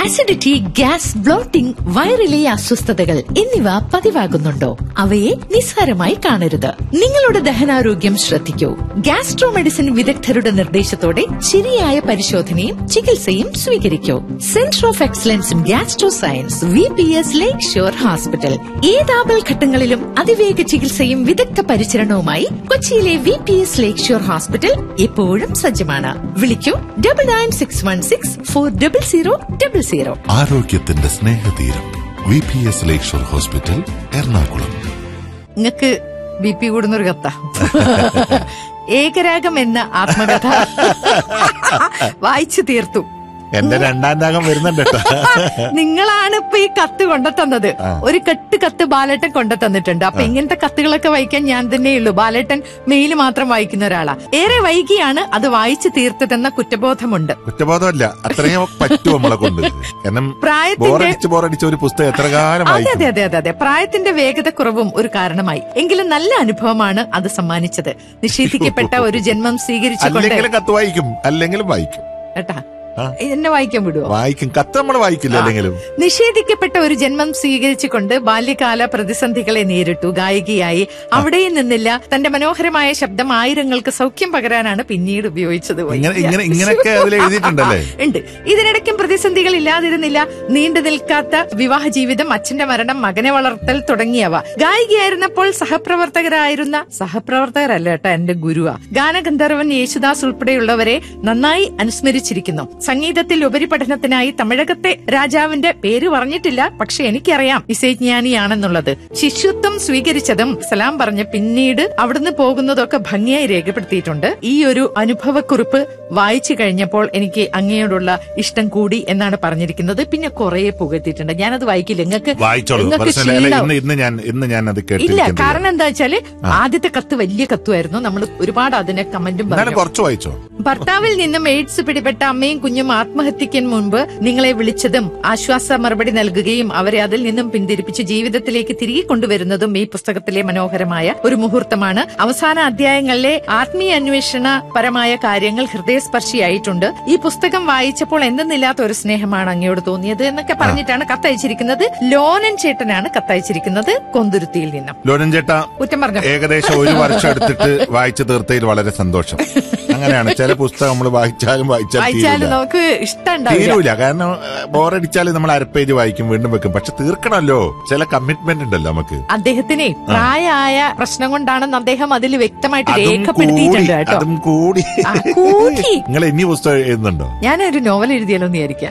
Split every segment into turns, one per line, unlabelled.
Acidity gas blotting വയറിലെ അസ്വസ്ഥതകൾ എന്നിവ പതിവാകുന്നുണ്ടോ അവയെ നിസ്സാരമായി കാണരുത് നിങ്ങളുടെ ദഹനാരോഗ്യം ശ്രദ്ധിക്കൂ ഗ്യാസ്ട്രോ മെഡിസിൻ വിദഗ്ധരുടെ നിർദ്ദേശത്തോടെ ശരിയായ പരിശോധനയും ചികിത്സയും സ്വീകരിക്കൂ centre of excellence in gastro science V P S lake shore hospital ഏതാപൽ ഘട്ടങ്ങളിലും അതിവേഗ ചികിത്സയും വിദഗ്ധ പരിചരണവുമായി കൊച്ചിയിലെ V P S lake shore hospital എപ്പോഴും സജ്ജമാണ് വിളിക്കൂ double nine six one six four double zero double zero
ആരോഗ്യത്തിന്റെ സ്നേഹതീരം V P S lakeshore hospital Ernakulam
നിങ്ങക്ക് ബി പി കൂടുന്നൊരു കത്ത ഏകരാഗം എന്ന ആത്മകഥ വായിച്ചു തീർത്തു
എന്റെ രണ്ടാം രാഗം വരുന്നുണ്ട് കേട്ടോ
നിങ്ങളാണ് ഇപ്പൊ ഈ കത്ത് കൊണ്ടുതന്നത് ഒരു കെട്ട് കത്ത് ബാലേട്ടൻ കൊണ്ടുതന്നിട്ടുണ്ട് അപ്പൊ ഇങ്ങനത്തെ കത്തുകളൊക്കെ വായിക്കാൻ ഞാൻ തന്നെയുള്ളൂ ബാലേട്ടൻ മെയിൽ മാത്രം വായിക്കുന്ന ഒരാളാ ഏറെ വൈകിയാണ് അത് വായിച്ചു തീർത്തതെന്ന കുറ്റബോധമുണ്ട്
കുറ്റബോധമല്ല അത്രയും പറ്റും നമ്മളെ കൊണ്ട് കാരണം
പ്രായത്തിന്റെ
ബോറടിച്ച് ബോറടിച്ച ഒരു പുസ്തകം എത്ര കാലം
അതെ
വായിക്കും
അതെ അതെ അതെ അതെ പ്രായത്തിന്റെ വേഗത കുറവും ഒരു കാരണമായി എങ്കിലും നല്ല അനുഭവമാണ് അത് സമ്മാനിച്ചത് നിഷേധിക്കപ്പെട്ട ഒരു ജന്മം സ്വീകരിച്ചുകൊണ്ട്
അല്ലെങ്കിലും കത്ത് വായിക്കും അല്ലെങ്കിലും വായിക്കും
കേട്ടാ
ആ.
എന്നെ വായിക്കാൻ വിടുവോ
വായിക്കും കത്ത് നമ്മൾ വായിക്കില്ല അല്ലെങ്കിലും
നിഷേധിക്കപ്പെട്ട ഒരു ജന്മം സ്വീകരിച്ചുകൊണ്ട് ബാല്യകാല പ്രതിസന്ധികളെ നേരിട്ടു ഗായികയായി അവിടെയും നിന്നില്ല തന്റെ മനോഹരമായ ശബ്ദം ആയിരങ്ങൾക്ക് സൗഖ്യം പകരാനാണ് പിന്നീട് ഉപയോഗിച്ചത്
ഇങ്ങനെ ഇങ്ങനെ ഇങ്ങനെയൊക്കെ അതിൽ എഴുതിയിട്ടുണ്ടല്ലേ
ഉണ്ട് ഇതിനിടയ്ക്കും പ്രതിസന്ധികൾ ഇല്ലാതിരുന്നില്ല നീണ്ടു നിൽക്കാത്ത വിവാഹ ജീവിതം അച്ഛന്റെ മരണം മകനെ വളർത്തൽ തുടങ്ങിയവ ഗായികയായിരുന്നപ്പോൾ സഹപ്രവർത്തകരായിരുന്ന സഹപ്രവർത്തകരല്ല കേട്ടോ എന്റെ ഗുരുവാ ഗാനഗന്ധർവൻ യേശുദാസ് ഉൾപ്പെടെയുള്ളവരെ നന്നായി അനുസ്മരിച്ചിരിക്കുന്നു സംഗീതത്തിൽ ഉപരിപഠനത്തിനായി തമിഴകത്തെ രാജാവിന്റെ പേര് പറഞ്ഞിട്ടില്ല പക്ഷെ എനിക്കറിയാം ഇസൈജ്ഞാനിയാണെന്നുള്ളത് ശിശുത്വം സ്വീകരിച്ചതും സലാം പറഞ്ഞ് പിന്നീട് അവിടുന്ന് പോകുന്നതൊക്കെ ഭംഗിയായി രേഖപ്പെടുത്തിയിട്ടുണ്ട് ഈ ഒരു അനുഭവക്കുറിപ്പ് വായിച്ചു കഴിഞ്ഞപ്പോൾ എനിക്ക് അങ്ങയോടുള്ള ഇഷ്ടം കൂടി എന്നാണ് പറഞ്ഞിരിക്കുന്നത് പിന്നെ കുറെ പുകഴ്ത്തിയിട്ടുണ്ട് ഞാനത് വായിക്കില്ല നിങ്ങൾക്ക്
വായിച്ചോളൂ
നിങ്ങൾക്ക്
പ്രശ്നമില്ല അല്ല,
ക്ഷീണാവും.
ഇന്ന് ഇന്ന് ഞാൻ ഇന്ന് ഞാൻ അത്
ഇല്ല
കേട്ടിരിക്കുന്നത്
കാരണം എന്താ വെച്ചാല് ആദ്യത്തെ കത്ത് വലിയ കത്തുമായിരുന്നു നമ്മൾ ഒരുപാട് അതിനെ കമന്റും
എന്നാലും
പറഞ്ഞു
കുറച്ച് വായിച്ചോ
ഭർത്താവിൽ നിന്നും എയ്ഡ്സ് പിടിപെട്ട അമ്മയും കുഞ്ഞും ആത്മഹത്യയ്ക്ക് മുൻപ് നിങ്ങളെ വിളിച്ചതും ആശ്വാസ മറുപടി നൽകുകയും അവരെ അതിൽ നിന്നും പിന്തിരിപ്പിച്ച് ജീവിതത്തിലേക്ക് തിരികെ കൊണ്ടുവരുന്നതും ഈ പുസ്തകത്തിലെ മനോഹരമായ ഒരു മുഹൂർത്തമാണ് അവസാന അധ്യായങ്ങളിലെ ആത്മീയ അന്വേഷണ പരമായ കാര്യങ്ങൾ ഹൃദയസ്പർശിയായിട്ടുണ്ട് ഈ പുസ്തകം വായിച്ചപ്പോൾ എന്തെന്നില്ലാത്ത ഒരു സ്നേഹമാണ് അങ്ങയോട് തോന്നിയത് എന്നൊക്കെ പറഞ്ഞിട്ടാണ് കത്തയച്ചിരിക്കുന്നത് ലോനൻ ചേട്ടനാണ് കത്തയച്ചിരിക്കുന്നത് കൊന്തുരുത്തിയിൽ നിന്നും
ലോനൻ ചേട്ടാ
കുറ്റം പറഞ്ഞു
ഏകദേശം ഒരു വർഷം എടുത്തിട്ട് വായിച്ചു തീർത്തതിൽ വളരെ സന്തോഷം അങ്ങനെയാണ് ചില പുസ്തകം നമ്മൾ വായിച്ചാലും വായിച്ചാലും
വായിച്ചാലും
തീരൂല.
നമുക്ക് ഇഷ്ടം ഉണ്ടാവില്ല
തീരൂല കാരണം ബോറടിച്ചാൽ നമ്മൾ അരപ്പേജ് വായിക്കും വീണ്ടും വെക്കും പക്ഷെ തീർക്കണമല്ലോ ചില കമ്മിറ്റ്മെന്റ് ഉണ്ടല്ലോ നമുക്ക്
അദ്ദേഹത്തിനെ പ്രായമായ പ്രശ്നം കൊണ്ടാണെന്ന് അദ്ദേഹം അതിൽ വ്യക്തമായിട്ട്
അതും കൂടി
രേഖപ്പെടുത്തിയിട്ടുണ്ട് കേട്ടോ
അതും കൂടി
ആ, കൂടി
നിങ്ങൾ ഇനി പുസ്തകം എഴുതുന്നുണ്ടോ
ഞാനൊരു നോവൽ എഴുതിയാലോ എന്ന് വിചാരിക്കാം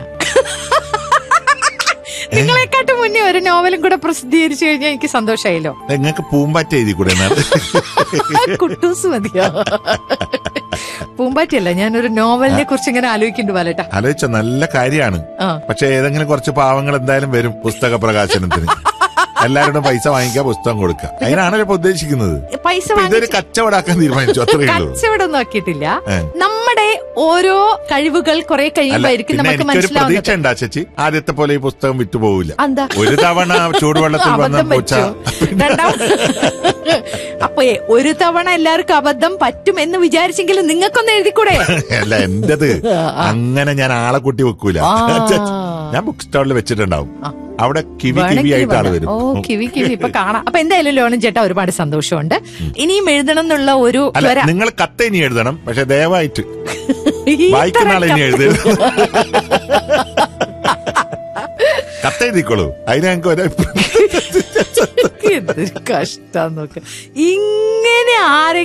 നിങ്ങളെക്കാട്ടും മുന്നേ ഒരു നോവലും കൂടെ പ്രസിദ്ധീകരിച്ചു കഴിഞ്ഞാൽ എനിക്ക് സന്തോഷമായല്ലോ
നിങ്ങൾക്ക് പൂമ്പാറ്റ എഴുതി കൂടെ എന്നാണ്
കുട്ടൂസ് മതിയോ പൂമ്പാറ്റയല്ല ഞാനൊരു നോവലിനെ കുറിച്ച് ഇങ്ങനെ ആലോചിക്കുന്നുണ്ട് പാലട്ടാ
ആലോചിച്ച നല്ല കാര്യമാണ്
ആ.
പക്ഷെ ഏതെങ്കിലും കുറച്ച് പാവങ്ങൾ എന്തായാലും വരും പുസ്തക പ്രകാശനത്തിന് എല്ലാവരോടും പൈസ വാങ്ങിക്കുക പുസ്തകം കൊടുക്കുക അതിനാണല്ലോ ഇപ്പൊ ഉദ്ദേശിക്കുന്നത്
പൈസ
ഇപ്പൊ ഇതൊരു
വാങ്ങിച്ച്
കച്ചവടാക്കാൻ തീരുമാനിച്ചു അത്രയേ ഉള്ളൂ
കച്ചവടം നോക്കിയിട്ടില്ല
ഏ.
നമ്മുടെ ഓരോ കഴിവുകൾ കുറെ
അല്ല
കഴിയുമ്പോഴായിരിക്കും
പിന്നെ
നമുക്ക്
എനിക്കൊരു പ്രതീക്ഷ
മനസ്സിലാവുന്നത്
ഉണ്ടാ ചേച്ചി ആദ്യത്തെ പോലെ ഈ പുസ്തകം വിറ്റുപോകില്ല
എന്താ
ഒരു തവണ ചൂടുവെള്ളത്തിൽ വന്ന
അബദ്ധം
പൂച്ച
പറ്റൂ രണ്ടാം അപ്പൊ ഒരു തവണ എല്ലാവർക്കും അബദ്ധം പറ്റും എന്ന് വിചാരിച്ചെങ്കിലും നിങ്ങൾക്കൊന്ന് എഴുതിക്കൂടെ
അല്ല എന്റത് അങ്ങനെ ഞാൻ ആളെ കൂട്ടി വെക്കൂല
ആ.
ഞാൻ ബുക്ക് സ്റ്റാളിൽ വെച്ചിട്ടുണ്ടാവും അവിടെ കിവി കിവി
വേണമെങ്കിൽ
ആയിട്ട് ആള്
വരാം.
വരും
ഓ കിവി കിവി ഇപ്പൊ കാണാം അപ്പൊ എന്തായാലും ലോണൻ ചേട്ടാ ഒരുപാട് സന്തോഷമുണ്ട് ഇനിയും എഴുതണം എന്നുള്ള ഒരു
അല്ല
ത്വര
നിങ്ങൾ കത്ത് ഇനി എഴുതണം പക്ഷെ ദയവായിട്ട്
ഈ
വായിക്കുന്ന ആളെ ഇനി
തരം
എഴുതരുത് കത്തെഴുതിക്കോളൂ അതിന് ഞങ്ങൾക്ക് ഒരു
എന്തൊരു കഷ്ടം നോക്ക് ഇങ്ങനെ ആരെ